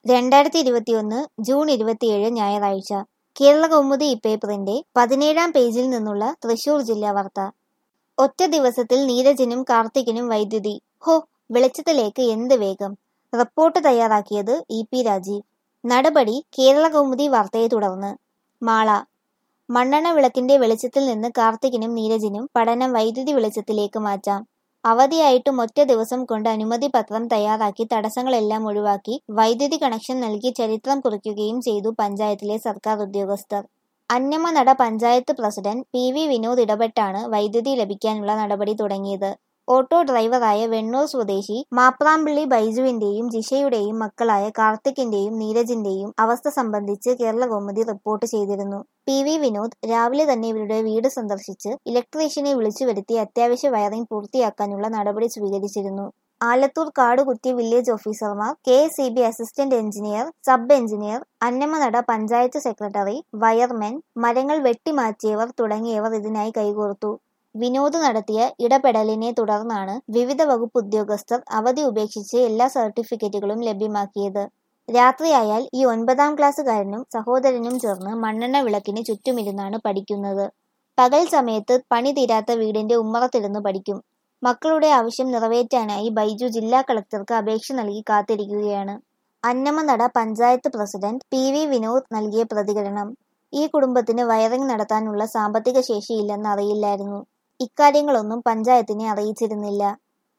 രണ്ടായിരത്തി ഇരുപത്തിയൊന്ന് ജൂൺ ഇരുപത്തിയേഴ് ഞായറാഴ്ച കേരള കൗമുദി ഇപ്പേപ്പറിന്റെ പതിനേഴാം പേജിൽ നിന്നുള്ള തൃശൂർ ജില്ലാ വാർത്ത ഒറ്റ ദിവസത്തിൽ നീരജിനും കാർത്തികിനും വൈദ്യുതി ഹോ വെളിച്ചത്തിലേക്ക് എന്ത് വേഗം റിപ്പോർട്ട് തയ്യാറാക്കിയത് ഇ പി രാജീവ് നടപടി കേരള കൗമുദി വാർത്തയെ തുടർന്ന് മാള മണ്ണെണ്ണ വിളക്കിന്റെ വെളിച്ചത്തിൽ നിന്ന് കാർത്തികിനും നീരജിനും പഠനം വൈദ്യുതി വെളിച്ചത്തിലേക്ക് മാറ്റാം അവധിയായിട്ടും ഒറ്റ ദിവസം കൊണ്ട് അനുമതി പത്രം തയ്യാറാക്കി തടസ്സങ്ങളെല്ലാം ഒഴിവാക്കി വൈദ്യുതി കണക്ഷൻ നൽകി ചരിത്രം കുറിക്കുകയും ചെയ്തു പഞ്ചായത്തിലെ സർക്കാർ ഉദ്യോഗസ്ഥർ Annamanada panchayat president P V Vinod ഇടപെട്ടാണ് വൈദ്യുതി ലഭിക്കാനുള്ള നടപടി തുടങ്ങിയത് ഓട്ടോ ഡ്രൈവറായ വെണ്ണൂർ സ്വദേശി മാപ്രാമ്പിള്ളി ബൈജുവിന്റെയും ജിഷയുടെയും മക്കളായ കാർത്തിക്കിന്റെയും നീരജിന്റെയും അവസ്ഥ സംബന്ധിച്ച് കേരള കൗമുദി റിപ്പോർട്ട് ചെയ്തിരുന്നു പി വി വിനോദ് രാവിലെ തന്നെ ഇവരുടെ വീട് സന്ദർശിച്ച് ഇലക്ട്രീഷ്യനെ വിളിച്ചു വരുത്തി അത്യാവശ്യ വയറിംഗ് പൂർത്തിയാക്കാനുള്ള നടപടി സ്വീകരിച്ചിരുന്നു ആലത്തൂർ കാടുകുത്തി വില്ലേജ് ഓഫീസർമാർ K S C B assistant engineer sub engineer Annamanada panchayat secretary wiremen മരങ്ങൾ വെട്ടിമാറ്റിയവർ തുടങ്ങിയവർ ഇതിനായി കൈകോർത്തു വിനോദ് നടത്തിയ ഇടപെടലിനെ തുടർന്നാണ് വിവിധ വകുപ്പ് ഉദ്യോഗസ്ഥർ അവധി ഉപേക്ഷിച്ച് എല്ലാ സർട്ടിഫിക്കറ്റുകളും ലഭ്യമാക്കിയത് രാത്രിയായാൽ ഈ ഒൻപതാം ക്ലാസ്സുകാരനും സഹോദരനും ചേർന്ന് മണ്ണെണ്ണ വിളക്കിന് ചുറ്റുമിരുന്നാണ് പഠിക്കുന്നത് പകൽ സമയത്ത് പണി തീരാത്ത വീടിന്റെ ഉമ്മറത്തിരുന്ന് പഠിക്കും മക്കളുടെ ആവശ്യം നിറവേറ്റാനായി ബൈജു ജില്ലാ കളക്ടർക്ക് അപേക്ഷ നൽകി കാത്തിരിക്കുകയാണ് Annamanada panchayat president P V Vinod നൽകിയ പ്രതികരണം ഈ കുടുംബത്തിന് വയറിംഗ് നടത്താനുള്ള സാമ്പത്തിക ശേഷിയില്ലെന്ന് അറിയില്ലായിരുന്നു ഇക്കാര്യങ്ങളൊന്നും പഞ്ചായത്തിനെ അറിയിച്ചിരുന്നില്ല